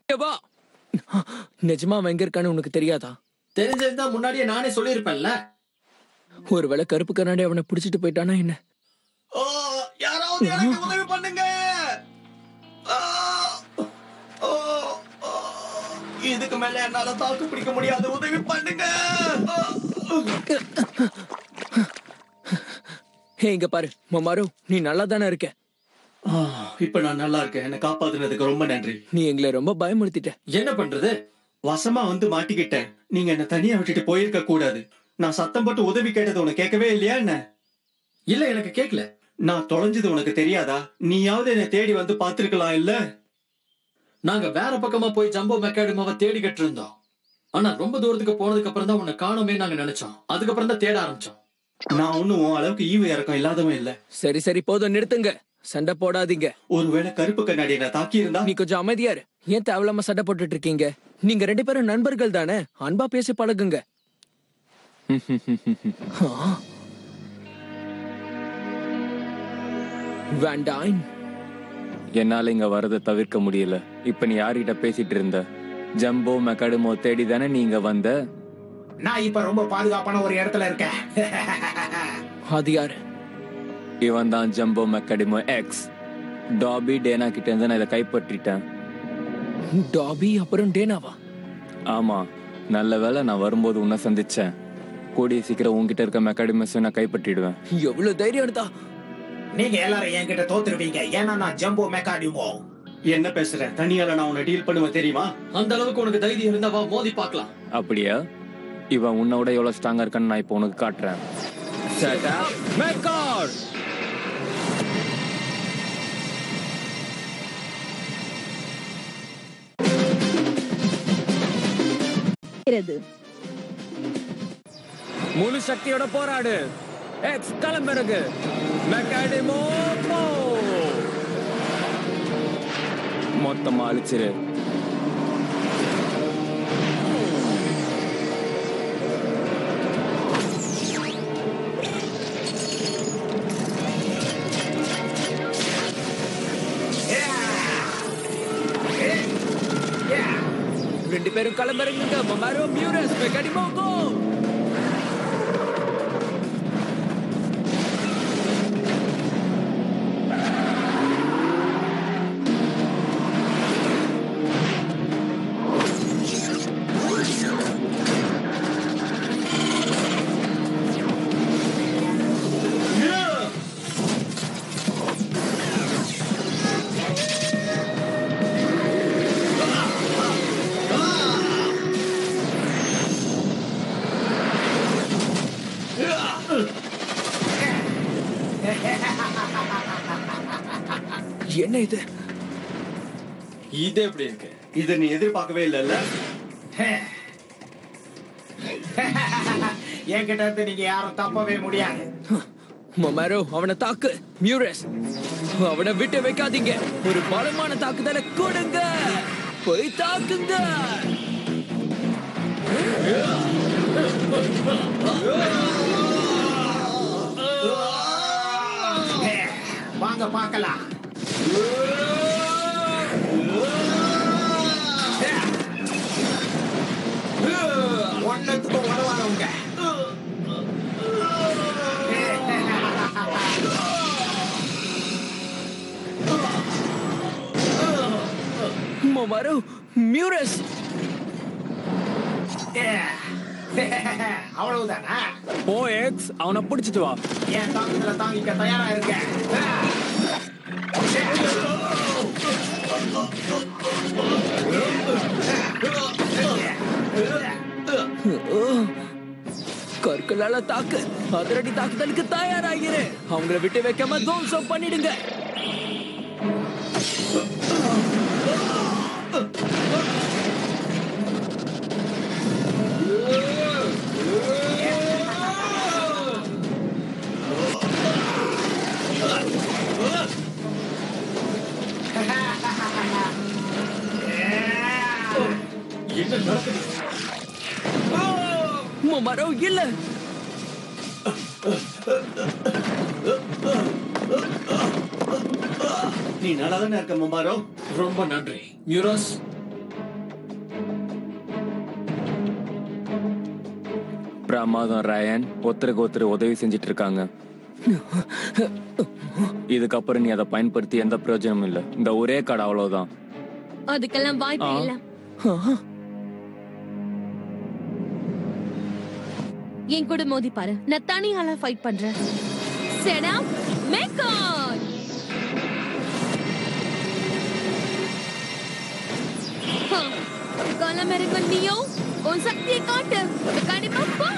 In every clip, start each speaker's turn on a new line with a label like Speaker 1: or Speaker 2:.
Speaker 1: இங்க வா நிஜமா அவன் எங்க இருக்கான்னு உனக்கு தெரியாதா
Speaker 2: தெரிஞ்சிருந்தா முன்னாடியே நானே சொல்லியிருப்பேன்ல
Speaker 1: ஒருவேளை கருப்பு கண்ணாடி அவனை பிடிச்சிட்டு போயிட்டானா என்ன
Speaker 2: ஓ, யாராவது எனக்கு உதவி பண்ணுங்க ஆ, ஓ, ஓ, இதுக்கு மேல என்னால தாக்கு பிடிக்க முடியாது உதவி பண்ணுங்க ஆ,
Speaker 1: ஹே இங்க பாரு மமாரோ நீ நல்லா தானே இருக்க
Speaker 2: ஆ, இப்ப நான் நல்லா இருக்கேன் என்ன காப்பாத்துனதுக்கு ரொம்ப நன்றி
Speaker 1: நீ எங்களை ரொம்ப பயமுறுத்திட்ட
Speaker 2: என்ன பண்றது வசமா வந்து மாட்டிக்கிட்டேன் நீங்க என்ன தனியா விட்டுட்டு போயிருக்க கூடாது நான் சத்தம் போட்டு உதவி கேட்டது உனக்கு கேட்கவே இல்லையா என்ன இல்ல எனக்கு கேட்கல நான் தொலைஞ்சது உனக்கு தெரியாதா நீயாவது என்ன தேடி வந்து பாத்திருக்கலாம் இல்ல நாங்க வேற பக்கமா போய் ஜம்போ மெக்காடமாவை தேடிக்கிட்டு இருந்தோம் ஆனா ரொம்ப தூரத்துக்கு போனதுக்கு அப்புறம் தான் உன்னை காணுமே நாங்க நினைச்சோம் அதுக்கப்புறம் தான் தேட ஆரம்பிச்சோம் நான் ஒண்ணும் உன் அளவுக்கு ஈவு இறக்கம் இல்லாதவன் இல்ல
Speaker 1: சரி சரி போதும் நிறுத்துங்க சண்டை போடாதீங்க
Speaker 2: ஒருவேளை கருப்பு கண்ணாடி என்ன தாக்கி இருந்தா
Speaker 1: நீ கொஞ்சம் அமைதியா இரு ஏன் தேவையில்லாம சண்டை போட்டுட்டு இருக்கீங்க நீங்க ரெண்டு பேரும் நண்பர்கள் தானே அன்பா பேசி பழகுங்க ஆ. வேண்டாம்
Speaker 3: என்னால இங்க வரதை தவிர்க்க முடியல இப்ப நீ யார்கிட்ட பேசிட்டு இருந்த ஜம்போ மெக்காடுமோ தேடி தானே நீ இங்க வந்த
Speaker 4: நான் இப்ப ரொம்ப பாதுகாப்பான ஒரு இடத்துல இருக்கேன்
Speaker 1: அது யாரு
Speaker 3: இவன் தான் ஜம்போ மெக்காடிமோ எக்ஸ் டாபி டேனா கிட்ட இருந்து நான் இதை கைப்பற்றிட்டேன்
Speaker 1: டாபி அப்புறம் டேனாவா
Speaker 3: ஆமா நல்ல வேளை நான் வரும்போது உன்னை சந்திச்சேன் கூடிய சீக்கிரம் உன்கிட்ட இருக்க மெக்காடிமஸ் நான் கைப்பற்றிடுவேன்
Speaker 1: எவ்வளவு தைரியம் இருந்தா
Speaker 4: நீங்க எல்லாரும் என்கிட்ட தோத்துருவீங்க ஏன்னா நான் ஜம்போ மெக்காடிமோ
Speaker 2: என்ன பேசுற தனியால நான் உன்னை டீல் பண்ணுவேன் தெரியுமா அந்த அளவுக்கு உனக்கு தைரியம் இருந்தா வா மோதி பார்க்கலாம்
Speaker 3: அப்படியா இவன் உன்னோட எவ்வளவு ஸ்ட்ராங்கா இருக்கான்னு நான் இப்போ உனக்கு காட்டுறேன் Set up Mechard!
Speaker 5: இருக்கிறது
Speaker 3: முழு சக்தியோட போராடு எக்ஸ் கிளம்பிறகு மெக்காடிமோ போ மொத்தமா அழிச்சிரு
Speaker 1: ரெண்டு பேரும் கிளம்புறீங்க மமாரோ மியூரஸ் மெக்காடிமோ கோ என்ன இது
Speaker 2: இது எப்படி இருக்கு இத நீ எதிர்பார்க்கவே இல்லல்ல
Speaker 4: என்கிட்ட இருந்து நீங்க யாரும் தப்பவே முடியாது
Speaker 1: மொமாரோ அவனை தாக்கு மியூரஸ் அவனை விட்டு வைக்காதீங்க ஒரு பலமான தாக்குதலை கொடுங்க போய் தாக்குங்க
Speaker 4: வாங்க பார்க்கலாம் ஒன்னத்துக்கும் உதவாதவங்க
Speaker 1: மொமாரோ மியூரஸ்
Speaker 4: அவ்வளவுதானா
Speaker 3: போ எக்ஸ் அவனை பிடிச்சிட்டு வா
Speaker 4: என் தாக்குதல தாங்கிக்க தயாரா இருக்கேன்
Speaker 1: கற்களால தாக்கு அதிரடி தாக்குதலுக்கு தயாராகிரு அவங்கள விட்டு வைக்காம துவம்சம் பண்ணிடுங்க
Speaker 2: என்ன நடக்குது
Speaker 1: மொமாரோ இல்ல
Speaker 2: நீ நல்லா தானே இருக்க மம்பாரோ
Speaker 6: ரொம்ப நன்றி மியூரஸ்
Speaker 3: ரோரா மாதம் ரயன் ஒருத்தருக்கு ஒருத்தர் உதவி செஞ்சுட்டு இருக்காங்க இதுக்கப்புறம் நீ அதை பயன்படுத்தி எந்த பிரயோஜனமும் இல்ல இந்த ஒரே கடை அவ்வளவுதான்
Speaker 5: அதுக்கெல்லாம் வாய்ப்பு
Speaker 3: ஆ.
Speaker 5: இல்ல என் கூட மோதி பாரு நான் தனியால ஃபைட் பண்றேன் செடா மேக்கான் களமிறங்க நீயோ உன் சக்தியை காட்டு கண்டிப்பா போ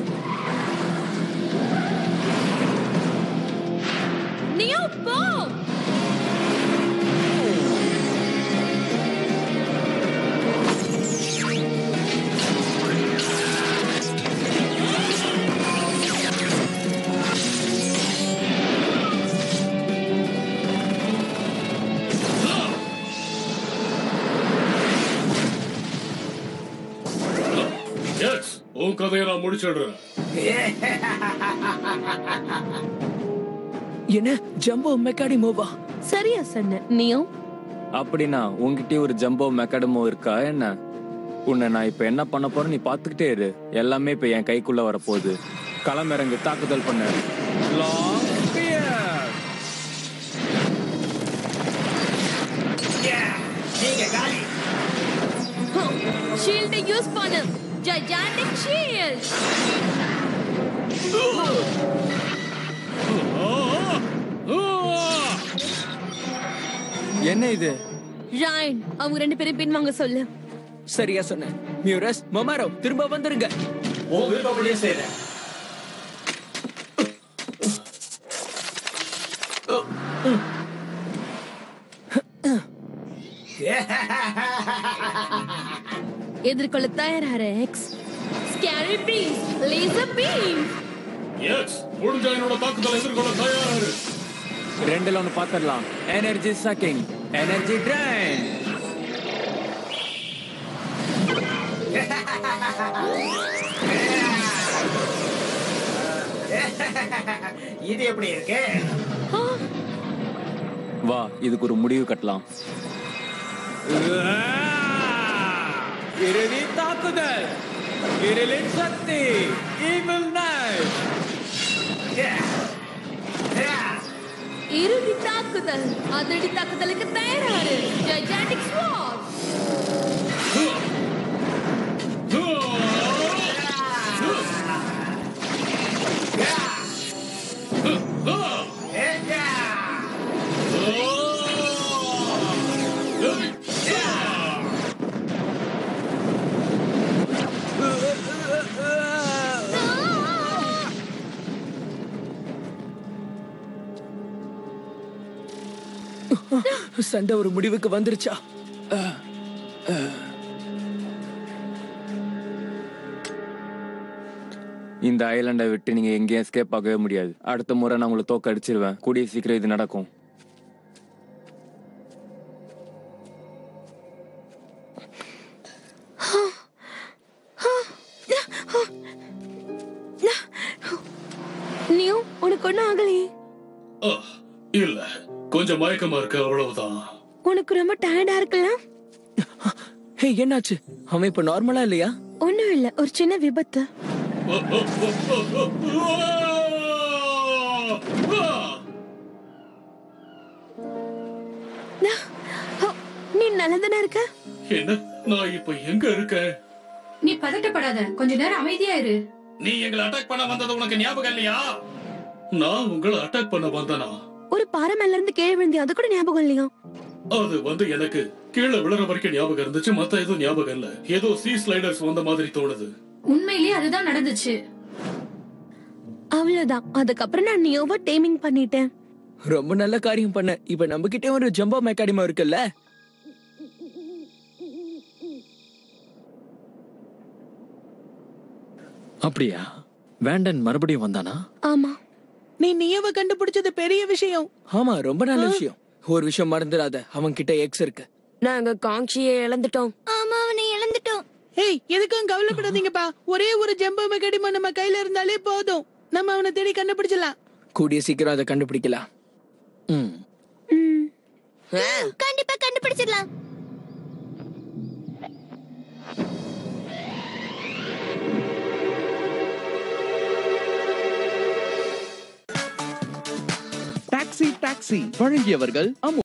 Speaker 5: நீயோ போ
Speaker 6: எஸ் உன் கதையை நான் முடிச்சிடுறேன்
Speaker 1: என்ன ஜம்போ மெக்காடி மூவா
Speaker 5: சரியா சொன்ன நீயோ
Speaker 3: அப்படின்னா உன்கிட்டயே ஒரு ஜம்போ மெக்கடமோ இருக்கா என்ன உன்னை நான் இப்ப என்ன பண்ண போறேன் நீ பாத்துக்கிட்டே இரு எல்லாமே இப்ப என் கைக்குள்ள வரப்போகுது களமிறங்கு தாக்குதல் பண்ண Long spear.
Speaker 4: நீங்க காலி
Speaker 5: ஷீல்டை யூஸ் பண்ணு ஜைஜாண்டிக் ஷீல்ட்
Speaker 3: என்ன இது
Speaker 5: ராயன் அவங்க ரெண்டு பேரும் பின்வாங்க சொல்லு
Speaker 1: சரியா சொன்ன மியூரஸ் மொமாரோ திரும்ப வந்துருங்க
Speaker 2: உன் விருப்பப்படியே செய்றேன்
Speaker 5: எதிர்கொள்ள தயாராரு x scary beam laser beam
Speaker 6: எஸ் முடிஞ்ச என்னோட தாக்குதலை எதிர்கொள்ள தயாராரு
Speaker 3: ரெண்டுல ஒண்ணு பாத்திரலாம் எனர்ஜி சக்கிங் எனர்ஜி ட்ரைன்
Speaker 4: இது எப்படி இருக்கு
Speaker 3: வா இதுக்கு ஒரு முடிவு கட்டலாம்
Speaker 1: இறுதி தாக்குதல் இருளின் சக்தி ஈவில் நைட்
Speaker 5: இறுதி தாக்குதல் அதிரடி தாக்குதலுக்கு தயாராரு ஜைஜாண்டிக் ஸ்வாட்
Speaker 1: சண்டை ஒரு முடிவுக்கு வந்துருச்சா
Speaker 3: இந்த ஐலாண்டை விட்டு நீங்க எங்கேயும் எஸ்கேப் ஆகவே முடியாது அடுத்த முறை நான் உங்களை தோக்க அடிச்சிருவேன் கூடிய சீக்கிரம் இது நடக்கும்
Speaker 5: நீயும் உனக்கு ஒண்ணும் ஆகலையே
Speaker 6: அஹ், இல்ல கொஞ்சம் மயக்கமா இருக்கு அவ்வளவுதான்
Speaker 5: உனக்கு ரொம்ப டயர்டா இருக்கலாம்
Speaker 1: ஹே என்னாச்சு அவன் இப்ப நார்மலா இல்லையா
Speaker 5: ஒண்ணும் இல்ல ஒரு சின்ன விபத்து ஹோ, நீ நல்லதானே இருக்க
Speaker 6: என்ன நான் இப்ப எங்க இருக்கேன்
Speaker 7: நீ பதட்டப்படாத கொஞ்ச நேரம் அமைதியா இரு
Speaker 6: நீ எங்களை அட்டாக் பண்ண வந்தது உனக்கு ஞாபகம் இல்லையா நான் உங்களை அட்டாக் பண்ண வந்தனா
Speaker 5: ஒரு பாறை மேல இருந்து கீழே விழுந்தியா அது கூட ஞாபகம் இல்லையா
Speaker 6: அது வந்து எனக்கு கீழே விழுற வரைக்கும் ஞாபகம் இருந்துச்சு மத்த எதுவும் ஞாபகம் இல்ல ஏதோ சீ ஸ்லைடர்ஸ் வந்த மாதிரி தோணுது
Speaker 7: உண்மையிலேயே அதுதான் நடந்துச்சு
Speaker 5: அவ்வளவுதான் அதுக்கப்புறம் நான் நியோவா டேமிங் பண்ணிட்டேன்
Speaker 1: ரொம்ப நல்ல காரியம் பண்ண இப்ப நம்ம கிட்ட ஒரு ஜம்போ மெக்காடிமா இருக்குல்ல
Speaker 8: அப்படியா வேண்டன் மறுபடியும் வந்தானா
Speaker 5: ஆமா
Speaker 9: நீ நியவ கண்டுபிடிச்சது பெரிய விஷயம்
Speaker 1: ஆமா ரொம்ப நல்ல விஷயம் ஒரு விஷயம் மறந்துடாத அவன் கிட்ட எக்ஸ் இருக்கு
Speaker 5: நாங்க காங்ஷியை இழந்துட்டோம் ஆமா அவனை இழந்துட்டோம்
Speaker 9: ஏய் எதுக்கும் கவலைப்படாதீங்கப்பா ஒரே ஒரு ஜம்போ மெகடிமா நம்ம கையில இருந்தாலே போதும் நம்ம அவனை தேடி கண்டுபிடிச்சலாம்
Speaker 1: கூடிய சீக்கிரம் அதை கண்டுபிடிக்கலாம் ம்
Speaker 5: கண்டிப்பா கண்டுபிடிச்சிடலாம்
Speaker 10: டாக்ஸி டாக்ஸி வழங்கியவர்கள் அமு